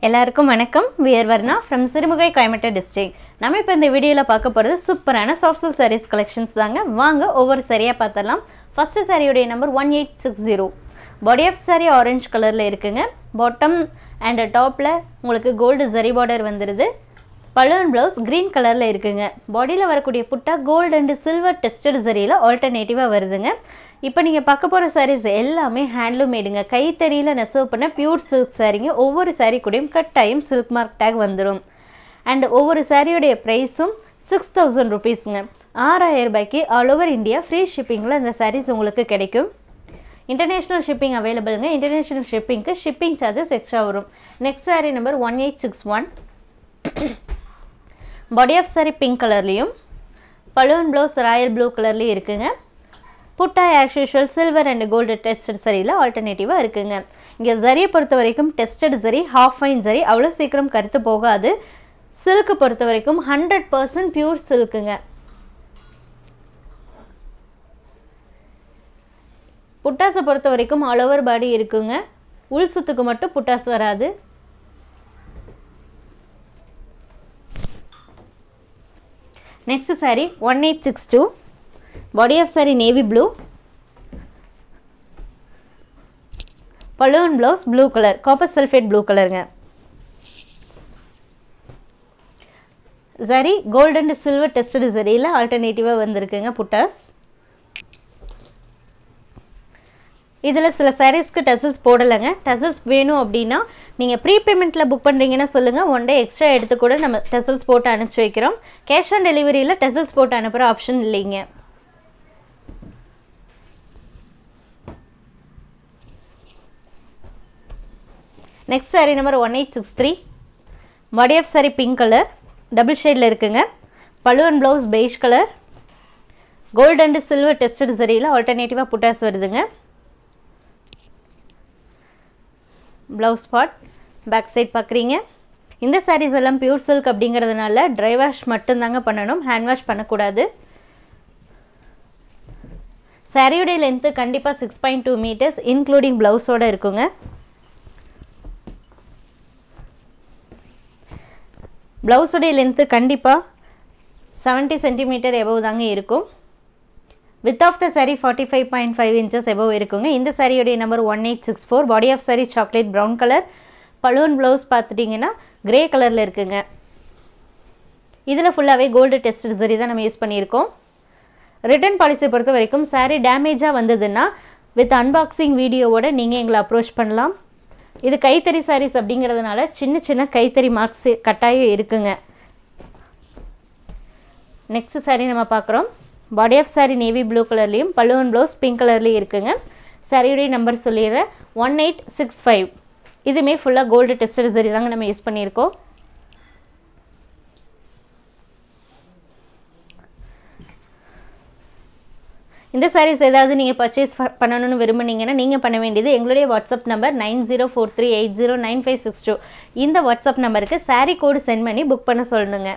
எல்லாருக்கும் வணக்கம் we're Varna from Sirumugai Coimbatore district நம்ம இப்போ இந்த வீடியோவில் பார்க்க போகிறது சூப்பரான சாஃப்ட் சில்க் சாரீஸ் கலெக்ஷன்ஸ் தாங்க வாங்க ஒவ்வொரு சரியாக பார்த்தலாம் ஃபஸ்ட்டு சாரியுடைய number one eight six zero body of sari orange கலரில் இருக்குங்க பாட்டம் அண்ட் டாப்பில் உங்களுக்கு கோல்டு ஜரி பார்டர் வந்துடுது பலூன் ப்ளவுஸ் க்ரீன் கலரில் இருக்குங்க பாடியில் வரக்கூடிய புட்டா கோல்டு அண்ட் சில்வர் டெஸ்டட் சரியில் ஆல்டர்னேட்டிவாக வருதுங்க இப்போ நீங்கள் பார்க்க போகிற சாரீஸ் எல்லாமே ஹேண்ட்லூம் மேடுங்க கைத்தறியில் நெசவு பண்ண பியூர் சில்க் சாரீங்க ஒவ்வொரு சாரீ கூடயும் கட்டாயம் சில்க் மார்க் டேக் வந்துடும் அண்ட் ஒவ்வொரு சாரியுடைய ப்ரைஸும் சிக்ஸ் தௌசண்ட் ருபீஸுங்க ஆறாயிரம் ரூபாய்க்கு ஆல் ஓவர் இந்தியா ஃப்ரீ ஷிப்பிங்கில் இந்த சாரீஸ் உங்களுக்கு கிடைக்கும் இன்டர்நேஷ்னல் ஷிப்பிங் அவைலபிளுங்க இன்டர்நேஷ்னல் ஷிப்பிங்க்கு ஷிப்பிங் சார்ஜஸ் எக்ஸ்ட்ரா வரும் next sari number one eight six one body of sorry pink கலர்லேயும் பலூன் ப்ளவுஸ் ராயல் ப்ளூ கலர்லேயும் இருக்குங்க butta as usual silver and gold tested சரியில் ஆல்டர்னேட்டிவாக இருக்குங்க இங்கே ஜரியை பொறுத்த வரைக்கும் டெஸ்டட் சரி ஹாஃப் ஃபைன் சரி அவ்வளோ சீக்கிரம் கருத்து போகாது சில்க்கு பொறுத்த வரைக்கும் ஹண்ட்ரட் பர்சன்ட் பியூர் சில்க்குங்க புட்டாஸை பொறுத்த வரைக்கும் ஆல் ஓவர் பாடி இருக்குங்க உள் சுத்துக்கு மட்டும் புட்டாஸ் வராது next sari one eight six two body of sari navy blue balloon blouse blue colour copper sulphate blue கலருங்க சரி கோல்டு அண்ட் சில்வர் டெஸ்டடு சரியில் ஆல்டர்னேட்டிவாக வந்திருக்குங்க புட்டாஸ் இதில் சில சாரீஸ்க்கு டசல்ஸ் போடலைங்க டசல்ஸ் வேணும் அப்படின்னா நீங்கள் ப்ரீ பேமெண்ட்டில் புக் பண்ணுறீங்கன்னா சொல்லுங்கள் ஒன் டே எக்ஸ்ட்ரா எடுத்து கூட நம்ம டசல்ஸ் போட்டு அனுப்பிச்சி வைக்கிறோம் கேஷ் ஆன் டெலிவரியில் டசல்ஸ் போட்டு அனுப்புகிற ஆப்ஷன் இல்லைங்க next sari number one eight six three body of sorry pink colour double ஷேடில் இருக்குங்க பழுவன் blouse beige colour gold and silver tested சரியில் ஆல்டர்னேட்டிவாக புட்டாஸ் வருதுங்க ப்ளவுஸ் பார்ட் பேக் சைட் பார்க்குறீங்க இந்த சாரீஸ் எல்லாம் பியூர் சில்க் அப்படிங்கிறதுனால ட்ரை வாஷ் மட்டும்தாங்க பண்ணணும் ஹேண்ட் வாஷ் பண்ணக்கூடாது சாரியுடைய லென்த்து கண்டிப்பாக six point two metres including ப்ளவுஸோடு இருக்குங்க ப்ளவுஸுடைய லென்த்து கண்டிப்பாக செவன்ட்டி சென்டிமீட்டர் எபவ் தாங்க இருக்கும் width of the saree forty five point five inches above இருக்குங்க இந்த சாரியுடைய number one eight six four body of saree chocolate brown colour balloon blouse பார்த்துட்டிங்கன்னா க்ரே கலரில் இருக்குங்க இதில் ஃபுல்லாகவே கோல்டு டெஸ்ட் சரி தான் நம்ம யூஸ் பண்ணியிருக்கோம் ரிட்டர்ன் பாலிசியை பொறுத்த வரைக்கும் சாரீ டேமேஜாக வந்ததுன்னா வித் அன்பாக்சிங் வீடியோவோட நீங்கள் எங்களை அப்ரோச் பண்ணலாம் இது கைத்தறி சாரீஸ் அப்படிங்கிறதுனால சின்ன சின்ன கைத்தறி மார்க்ஸ் கட்டாயம் இருக்குங்க நெக்ஸ்ட் சாரீ நம்ம பார்க்குறோம் body of saree navy blue கலர்லேயும் பல்லுவன் ப்ளவுஸ் பிங்க் கலர்லேயும் இருக்குங்க சாரியுடைய நம்பர் சொல்லிடுறேன் ஒன் எயிட் சிக்ஸ் ஃபைவ் இதுவுமே ஃபுல்லாக கோல்டு டெஸ்டட் சரி தாங்க நம்ம யூஸ் பண்ணியிருக்கோம் இந்த சாரீஸ் ஏதாவது நீங்கள் பர்ச்சேஸ் பண்ணணும்னு விரும்புனீங்கன்னா நீங்கள் பண்ண வேண்டியது எங்களுடைய WhatsApp number nine zero four three eight zero nine five six two இந்த வாட்ஸ்அப் நம்பருக்கு சாரீ கோடு சென்ட் பண்ணி புக் பண்ண சொல்லணுங்க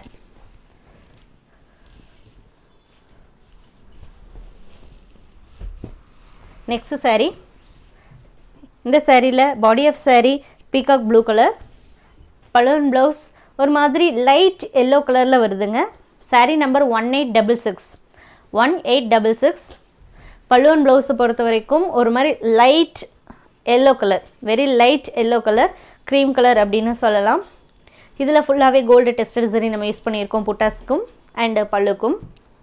நெக்ஸ்ட் சாரீ இந்த சாரியில் body of saree peacock blue colour balloon blouse ஒரு மாதிரி லைட் எல்லோ கலரில் வருதுங்க saree number one eight double six one eight double six balloon ப்ளவுஸை பொறுத்த வரைக்கும் ஒரு மாதிரி light yellow colour very light yellow colour cream colour அப்படின்னு சொல்லலாம் இதில் ஃபுல்லாகவே கோல்டு டெஸ்டட் சரி நம்ம யூஸ் பண்ணியிருக்கோம் புட்டாஸ்க்கும் அண்டு பல்லுக்கும்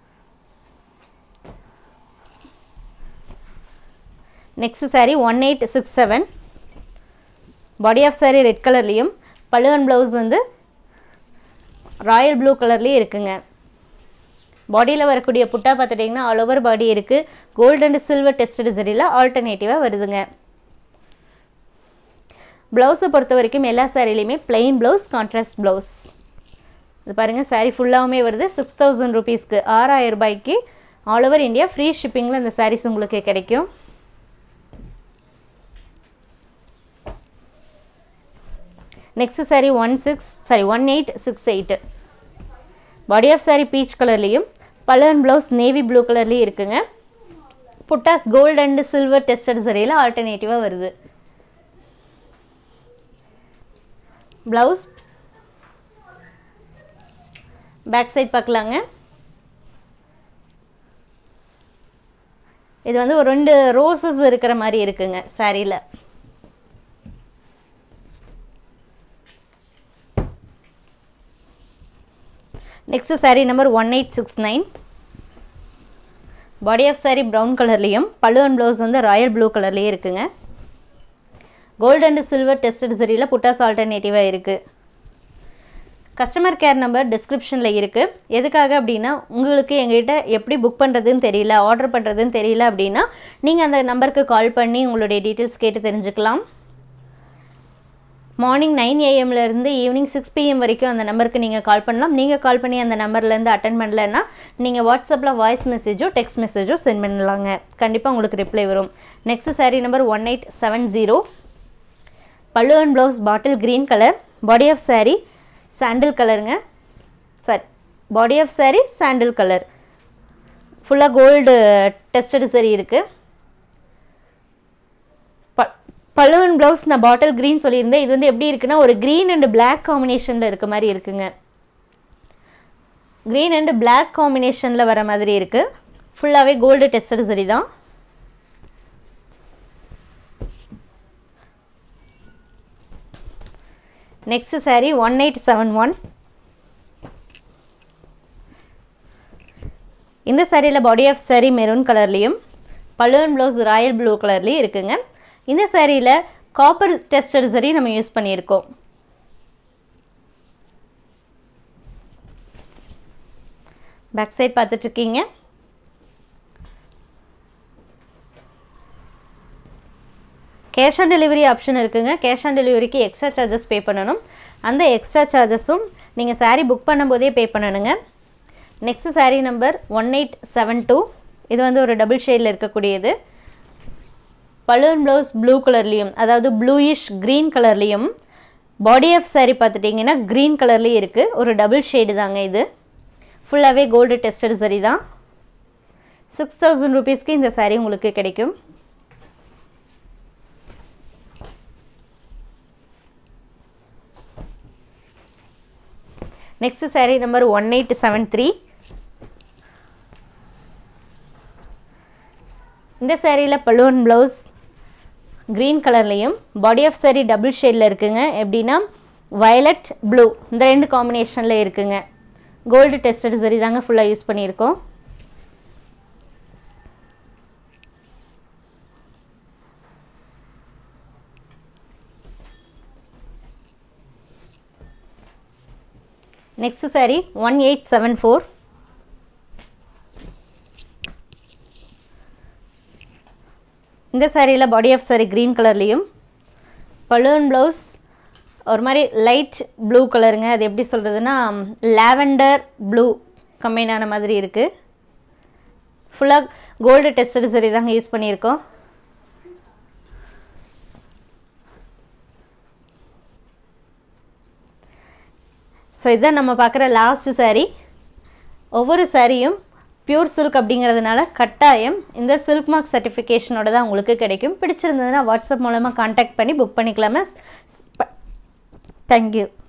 next saree one eight six seven body of saree red கலர்லேயும் பல்லுவன் ப்ளவுஸ் வந்து ராயல் ப்ளூ கலர்லேயும் இருக்குங்க பாடியில் வரக்கூடிய புட்டா பார்த்துட்டிங்கன்னா ஆல் ஓவர் பாடி இருக்குது கோல்டு அண்ட் சில்வர் டெஸ்டட் சரியில் ஆல்டர்னேட்டிவாக வருதுங்க ப்ளவுஸை பொறுத்த வரைக்கும் எல்லா சாரிலையுமே பிளெயின் ப்ளவுஸ் கான்ட்ராஸ்ட் ப்ளவுஸ் இது பாருங்கள் சாரீ ஃபுல்லாகவுமே வருது சிக்ஸ் தௌசண்ட் ருபீஸ்க்கு ஆறாயிரம் ரூபாய்க்கு ஆல் ஓவர் இந்தியா ஃப்ரீ ஷிப்பிங்கில் இந்த சாரீஸ் உங்களுக்கு கிடைக்கும் next saree one six sorry one eight six eight body of saree peach கலர்லேயும் பலன் ப்ளவுஸ் நேவி ப்ளூ கலர்லேயும் இருக்குங்க buttas gold and silver tested சரியில் ஆல்டர்னேட்டிவாக வருது ப்ளவுஸ் பேக் சைட் பார்க்கலாங்க இது வந்து ஒரு ரெண்டு ரோசஸ் இருக்கிற மாதிரி இருக்குங்க சாரியில் next saree number one eight six nine body of saree brown கலர்லேயும் பல்லு அண்ட் ப்ளவுஸ் வந்து ராயல் ப்ளூ கலர்லேயே இருக்குங்க கோல்டு அண்ட் சில்வர் டெஸ்டட் சரியில் புட்டாஸ் ஆல்டர்னேட்டிவாக இருக்குது கஸ்டமர் கேர் நம்பர் டிஸ்கிரிப்ஷனில் இருக்குது எதுக்காக அப்படின்னா உங்களுக்கு எங்ககிட்ட எப்படி புக் பண்ணுறதுன்னு தெரியல ஆர்டர் பண்ணுறதுன்னு தெரியல அப்படின்னா நீங்கள் அந்த நம்பருக்கு கால் பண்ணி உங்களுடைய டீட்டெயில்ஸ் கேட்டு தெரிஞ்சுக்கலாம் மார்னிங் நைன் ஏஎம்லேருந்து ஈவினிங் சிக்ஸ் பிஎம் வரைக்கும் அந்த நம்பருக்கு நீங்கள் கால் பண்ணலாம் நீங்கள் கால் பண்ணி அந்த நம்பர்லேருந்து அட்டன் பண்ணலன்னா நீங்கள் வாட்ஸ்அப்பில் வாய்ஸ் மெசேஜோ டெக்ஸ்ட் மெசேஜோ சென்ட் பண்ணலாங்க கண்டிப்பாக உங்களுக்கு ரிப்ளை வரும் next saree number one eight seven zero pallu and blouse bottle green colour body of saree sandal கலருங்க sorry body of saree sandal colour ஃபுல்லாக கோல்டு டெஸ்டட் சரி இருக்குது ப பல்லுவன் ப்ளவுஸ் நான் பாட்டில் க்ரீன் சொல்லியிருந்தேன் இது வந்து எப்படி இருக்குன்னா ஒரு க்ரீன் அண்ட் Black காம்பினேஷனில் இருக்க மாதிரி இருக்குங்க க்ரீன் அண்ட் Black காம்பினேஷனில் வர மாதிரி இருக்குது ஃபுல்லாகவே கோல்டு டெஸ்டட் சரி தான் next saree one eight seven one இந்த சாரியில் பாடி ஆஃப் saree மெரூன் கலர்லேயும் பலூன் ப்ளவுஸ் ராயல் ப்ளூ கலர்லேயும் இருக்குங்க இந்த சாரியில் காப்பர் டெஸ்டட் சரி நம்ம யூஸ் பண்ணியிருக்கோம் பேக் சைட் பார்த்துட்ருக்கீங்க கேஷ் ஆன் டெலிவரி ஆப்ஷன் இருக்குங்க கேஷ் ஆன் டெலிவரிக்கு எக்ஸ்ட்ரா சார்ஜஸ் பே பண்ணணும் அந்த எக்ஸ்ட்ரா சார்ஜஸும் நீங்கள் saree புக் பண்ணும்போதே பே பண்ணணுங்க next saree number one eight seven two இது வந்து ஒரு டபுள் ஷேடில் இருக்கக்கூடியது பலூன் ப்ளவுஸ் ப்ளூ கலர்லேயும் அதாவது ப்ளூயிஷ் க்ரீன் கலர்லேயும் பாடி ஆஃப் saree பார்த்துட்டிங்கன்னா க்ரீன் கலர்லேயும் இருக்குது ஒரு டபுள் ஷேடு தாங்க இது ஃபுல்லாகவே கோல்டு டெஸ்டட் சரி தான் சிக்ஸ் தௌசண்ட் ருபீஸ்க்கு இந்த saree உங்களுக்கு கிடைக்கும் next saree number one eight seven three இந்த சேரீயில் பலூன் ப்ளவுஸ் க்ரீன் கலர்லேயும் பாடி ஆஃப் saree டபுள் ஷேடில் இருக்குங்க எப்படின்னா வயலட் ப்ளூ இந்த ரெண்டு காம்பினேஷனில் இருக்குங்க கோல்டு டெஸ்டட் சரி தாங்க ஃபுல்லாக யூஸ் பண்ணியிருக்கோம் next saree one eight seven four இந்த சாரியில் பாடி ஆஃப் saree க்ரீன் கலர்லேயும் பலூன் ப்ளவுஸ் ஒரு மாதிரி லைட் ப்ளூ கலருங்க அது எப்படி சொல்கிறதுனா லாவெண்டர் ப்ளூ கம்பைன் ஆன மாதிரி இருக்குது ஃபுல்லாக கோல்டு டெஸ்டட் சரி தாங்க யூஸ் பண்ணியிருக்கோம் ஸோ இதுதான் நம்ம பார்க்குற லாஸ்ட் saree ஒவ்வொரு சாரியும் பியூர் சில்க் அப்படிங்கிறதுனால கட்டாயம் இந்த சில்க் மார்க் சர்டிஃபிகேஷனோட தான் உங்களுக்கு கிடைக்கும் பிடிச்சிருந்ததுன்னா வாட்ஸ்அப் மூலமாக காண்டாக்ட் பண்ணி புக் பண்ணிக்கலாமா தேங்க்யூ